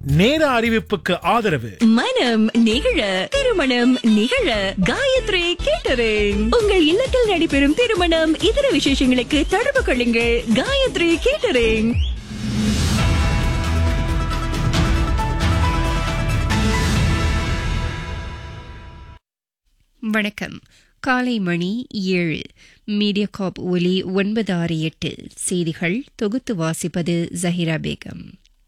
நேர அறிவிப்புக்கு ஆதரவு மனம் நிகழ திருமணம் நிகழ காயத்ரி கேட்டரிங் உங்கள் இல்லத்தில் நடைபெறும் திருமணம் இதர விசேஷங்களுக்கு தொடர்பு கொள்ளுங்கள் காயத்ரி கேட்டரிங் வணக்கம் காலை மணி ஏழு மீடியாகாப் ஒலி ஒன்பது ஆறு எட்டு செய்திகள் தொகுத்து வாசிப்பது ஜஹிரா பேகம்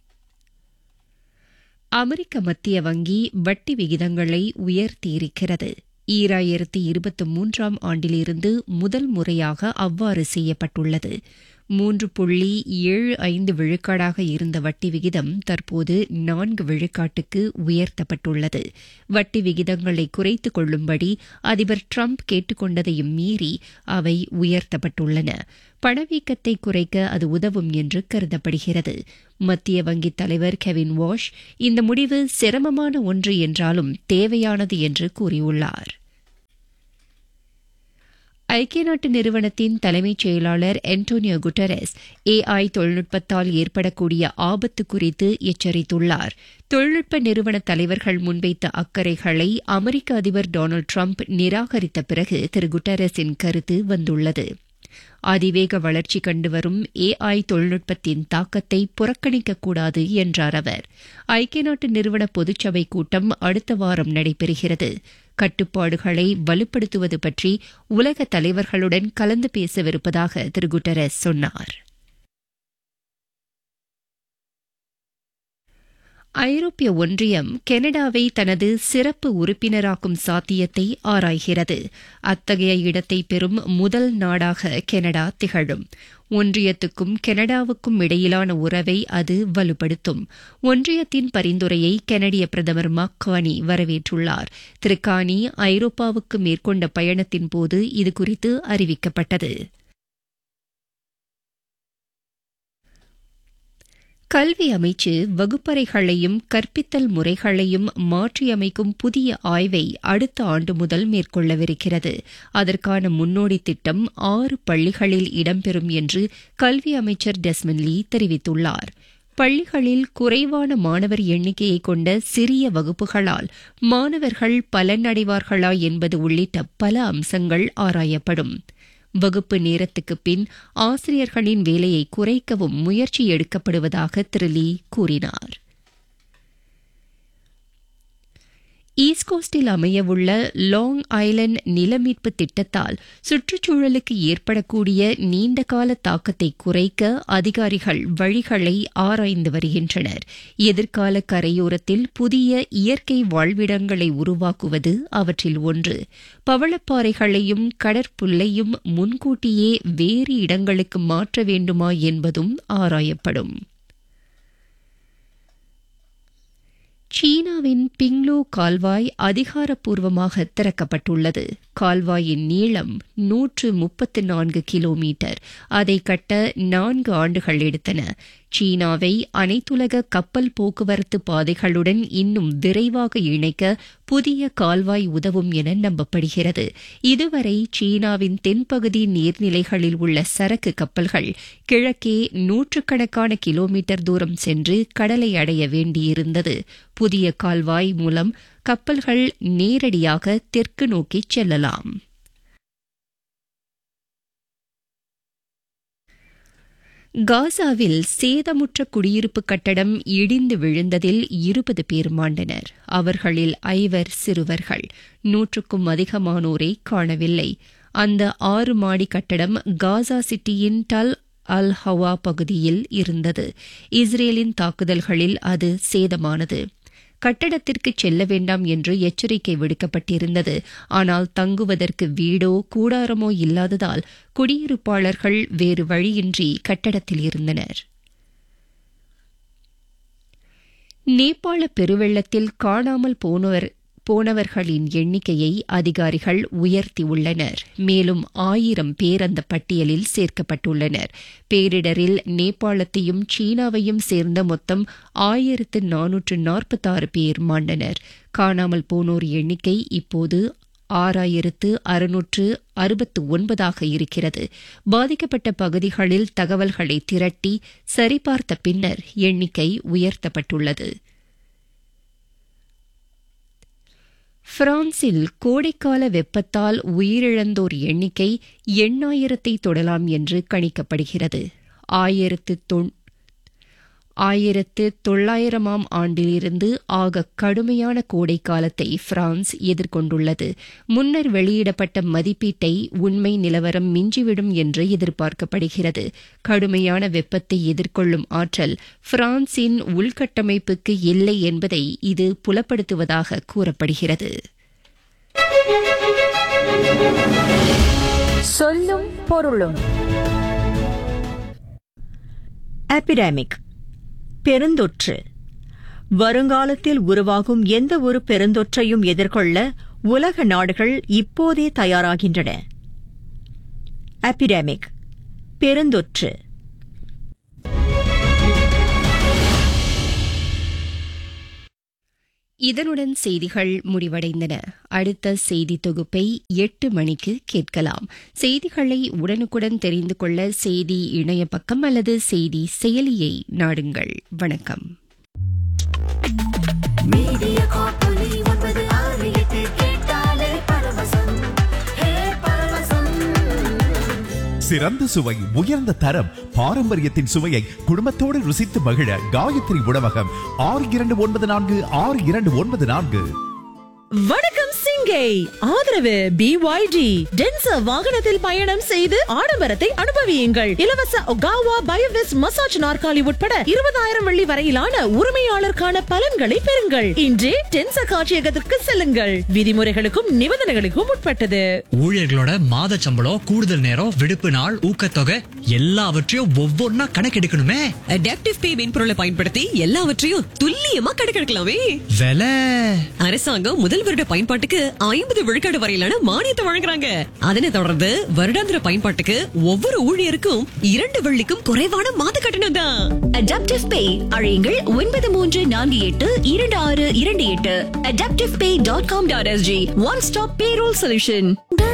அமெரிக்க மத்திய வங்கி வட்டி விகிதங்களை உயர்த்தியிருக்கிறது ஈராயிரத்தி இருபத்தி மூன்றாம் ஆண்டிலிருந்து முதல் முறையாக அவ்வாறு செய்யப்பட்டுள்ளது மூன்று புள்ளி ஏழு ஐந்து விழுக்காடாக இருந்த வட்டி விகிதம் தற்போது நான்கு விழுக்காட்டுக்கு உயர்த்தப்பட்டுள்ளது வட்டி விகிதங்களை குறைத்துக் கொள்ளும்படி அதிபர் ட்ரம்ப் கேட்டுக்கொண்டதையும் மீறி அவை உயர்த்தப்பட்டுள்ளன பணவீக்கத்தை குறைக்க அது உதவும் என்று கருதப்படுகிறது மத்திய வங்கித் தலைவர் கெவின் வாஷ் இந்த முடிவு சிரமமான ஒன்று என்றாலும் தேவையானது என்று கூறியுள்ளார் ஐக்கிய நாட்டு நிறுவனத்தின் தலைமைச் செயலாளர் அன்டோனியோ குட்டரஸ் ஏஐ தொழில்நுட்பத்தால் ஏற்படக்கூடிய ஆபத்து குறித்து எச்சரித்துள்ளார் தொழில்நுட்ப நிறுவன தலைவர்கள் முன்வைத்த அக்கறைகளை அமெரிக்க அதிபர் டொனால்டு ட்ரம்ப் நிராகரித்த பிறகு திரு குட்டரஸின் கருத்து வந்துள்ளது அதிவேக வளர்ச்சி கண்டு வரும் ஏஐ தொழில்நுட்பத்தின் தாக்கத்தை புறக்கணிக்கக்கூடாது என்றார் அவர் ஐக்கிய நாட்டு நிறுவன பொதுச்சபை கூட்டம் அடுத்த வாரம் நடைபெறுகிறது கட்டுப்பாடுகளை வலுப்படுத்துவது பற்றி உலக தலைவர்களுடன் கலந்து பேசவிருப்பதாக திரு குட்டரஸ் சொன்னார் ஐரோப்பிய ஒன்றியம் கனடாவை தனது சிறப்பு உறுப்பினராக்கும் சாத்தியத்தை ஆராய்கிறது அத்தகைய இடத்தை பெறும் முதல் நாடாக கனடா திகழும் ஒன்றியத்துக்கும் கனடாவுக்கும் இடையிலான உறவை அது வலுப்படுத்தும் ஒன்றியத்தின் பரிந்துரையை கனடிய பிரதமர் மக்கானி வரவேற்றுள்ளார் திரு கானி ஐரோப்பாவுக்கு மேற்கொண்ட பயணத்தின் போது இதுகுறித்து அறிவிக்கப்பட்டது கல்வி அமைச்சு வகுப்பறைகளையும் கற்பித்தல் முறைகளையும் மாற்றியமைக்கும் புதிய ஆய்வை அடுத்த ஆண்டு முதல் மேற்கொள்ளவிருக்கிறது அதற்கான முன்னோடி திட்டம் ஆறு பள்ளிகளில் இடம்பெறும் என்று கல்வி அமைச்சர் டெஸ்மன் லீ தெரிவித்துள்ளார் பள்ளிகளில் குறைவான மாணவர் எண்ணிக்கையை கொண்ட சிறிய வகுப்புகளால் மாணவர்கள் பலனடைவார்களா என்பது உள்ளிட்ட பல அம்சங்கள் ஆராயப்படும் வகுப்பு நேரத்துக்கு பின் ஆசிரியர்களின் வேலையை குறைக்கவும் முயற்சி எடுக்கப்படுவதாக திரு லீ கூறினார் ஈஸ்ட் கோஸ்டில் அமையவுள்ள லாங் ஐலண்ட் நிலமீட்பு திட்டத்தால் சுற்றுச்சூழலுக்கு ஏற்படக்கூடிய நீண்டகால தாக்கத்தை குறைக்க அதிகாரிகள் வழிகளை ஆராய்ந்து வருகின்றனர் எதிர்கால கரையோரத்தில் புதிய இயற்கை வாழ்விடங்களை உருவாக்குவது அவற்றில் ஒன்று பவளப்பாறைகளையும் கடற்புல்லையும் முன்கூட்டியே வேறு இடங்களுக்கு மாற்ற வேண்டுமா என்பதும் ஆராயப்படும் சீனாவின் பிங்லோ கால்வாய் அதிகாரப்பூர்வமாக திறக்கப்பட்டுள்ளது கால்வாயின் நீளம் நூற்று முப்பத்து நான்கு கிலோமீட்டர் அதை கட்ட நான்கு ஆண்டுகள் எடுத்தன சீனாவை அனைத்துலக கப்பல் போக்குவரத்து பாதைகளுடன் இன்னும் விரைவாக இணைக்க புதிய கால்வாய் உதவும் என நம்பப்படுகிறது இதுவரை சீனாவின் தென்பகுதி நீர்நிலைகளில் உள்ள சரக்கு கப்பல்கள் கிழக்கே நூற்றுக்கணக்கான கிலோமீட்டர் தூரம் சென்று கடலை அடைய வேண்டியிருந்தது புதிய கால்வாய் மூலம் கப்பல்கள் நேரடியாக தெற்கு நோக்கி செல்லலாம் காசாவில் சேதமுற்ற குடியிருப்பு கட்டடம் இடிந்து விழுந்ததில் இருபது பேர் மாண்டனர் அவர்களில் ஐவர் சிறுவர்கள் நூற்றுக்கும் அதிகமானோரை காணவில்லை அந்த ஆறு மாடி கட்டடம் காசா சிட்டியின் டல் அல் ஹவா பகுதியில் இருந்தது இஸ்ரேலின் தாக்குதல்களில் அது சேதமானது கட்டடத்திற்கு செல்ல வேண்டாம் என்று எச்சரிக்கை விடுக்கப்பட்டிருந்தது ஆனால் தங்குவதற்கு வீடோ கூடாரமோ இல்லாததால் குடியிருப்பாளர்கள் வேறு வழியின்றி கட்டடத்தில் இருந்தனர் நேபாள பெருவெள்ளத்தில் காணாமல் போனவர் போனவர்களின் எண்ணிக்கையை அதிகாரிகள் உயர்த்தியுள்ளனர் மேலும் ஆயிரம் பேர் அந்த பட்டியலில் சேர்க்கப்பட்டுள்ளனர் பேரிடரில் நேபாளத்தையும் சீனாவையும் சேர்ந்த மொத்தம் ஆயிரத்து நானூற்று நாற்பத்தாறு பேர் மாண்டனர் காணாமல் போனோர் எண்ணிக்கை இப்போது ஆறாயிரத்து அறுநூற்று அறுபத்து ஒன்பதாக இருக்கிறது பாதிக்கப்பட்ட பகுதிகளில் தகவல்களை திரட்டி சரிபார்த்த பின்னர் எண்ணிக்கை உயர்த்தப்பட்டுள்ளது பிரான்சில் கோடைக்கால வெப்பத்தால் உயிரிழந்தோர் எண்ணிக்கை எண்ணாயிரத்தை தொடலாம் என்று கணிக்கப்படுகிறது ஆயிரத்து தொன் ஆயிரத்து தொள்ளாயிரமாம் ஆண்டிலிருந்து ஆக கடுமையான கோடை காலத்தை பிரான்ஸ் எதிர்கொண்டுள்ளது முன்னர் வெளியிடப்பட்ட மதிப்பீட்டை உண்மை நிலவரம் மிஞ்சிவிடும் என்று எதிர்பார்க்கப்படுகிறது கடுமையான வெப்பத்தை எதிர்கொள்ளும் ஆற்றல் பிரான்சின் உள்கட்டமைப்புக்கு இல்லை என்பதை இது புலப்படுத்துவதாக கூறப்படுகிறது சொல்லும் பொருளும் எபிடமிக் பெருந்தொற்று வருங்காலத்தில் உருவாகும் எந்த ஒரு பெருந்தொற்றையும் எதிர்கொள்ள உலக நாடுகள் இப்போதே தயாராகின்றன எபிடமிக் பெருந்தொற்று இதனுடன் செய்திகள் முடிவடைந்தன அடுத்த செய்தி தொகுப்பை எட்டு மணிக்கு கேட்கலாம் செய்திகளை உடனுக்குடன் தெரிந்து கொள்ள செய்தி இணைய பக்கம் அல்லது செய்தி செயலியை நாடுங்கள் வணக்கம் மீடியா காப்பொலி ஒன்பது ஆறு எட்டு கேட்டாலே பரவசம் ஹே பரவசம் சிறந்த சுவை உயர்ந்த தரம் பாரம்பரியத்தின் சுவையை குடும்பத்தோடு ருசித்து மகிழ காயத்ரி உணவகம் ஆறு இரண்டு ஒன்பது நான்கு ஆறு இரண்டு ஒன்பது நான்கு வணக்கம் சிங்கை ஆதரவு பிஒய்டி டென்சர் வாகனத்தில் பயணம் செய்து ஆடம்பரத்தை அனுபவியுங்கள் இலவச ஒகாவா பயோவிஸ் மசாஜ் நாற்காலி உட்பட இருபதாயிரம் வெள்ளி வரையிலான உரிமையாளருக்கான பலன்களை பெறுங்கள் இன்றே டென்சர் காட்சியகத்திற்கு செல்லுங்கள் விதிமுறைகளுக்கும் நிபந்தனைகளுக்கும் உட்பட்டது ஊழியர்களோட மாத சம்பளம் கூடுதல் நேரம் விடுப்பு நாள் ஊக்கத்தொகை எல்லாவற்றையும் ஒவ்வொன்னா கணக்கெடுக்கணுமே அடாப்டிவ் பே மென்பொருளை பயன்படுத்தி எல்லாவற்றையும் துல்லியமா கணக்கெடுக்கலாமே விலை அரசாங்கம் முதல் வருட பயன்பாட்டுக்கு ஐம்பது விழுக்காடு வரையிலான மானியத்தை வழங்குறாங்க அதனை தொடர்ந்து வருடாந்திர பயன்பாட்டுக்கு ஒவ்வொரு ஊழியருக்கும் இரண்டு வெள்ளிக்கும் குறைவான மாத கட்டணம் தான் அடாப்டிவ் பே அழையுங்கள் ஒன்பது மூன்று நான்கு எட்டு இரண்டு ஆறு இரண்டு எட்டு adaptive pay dot com dot SG one stop payroll solution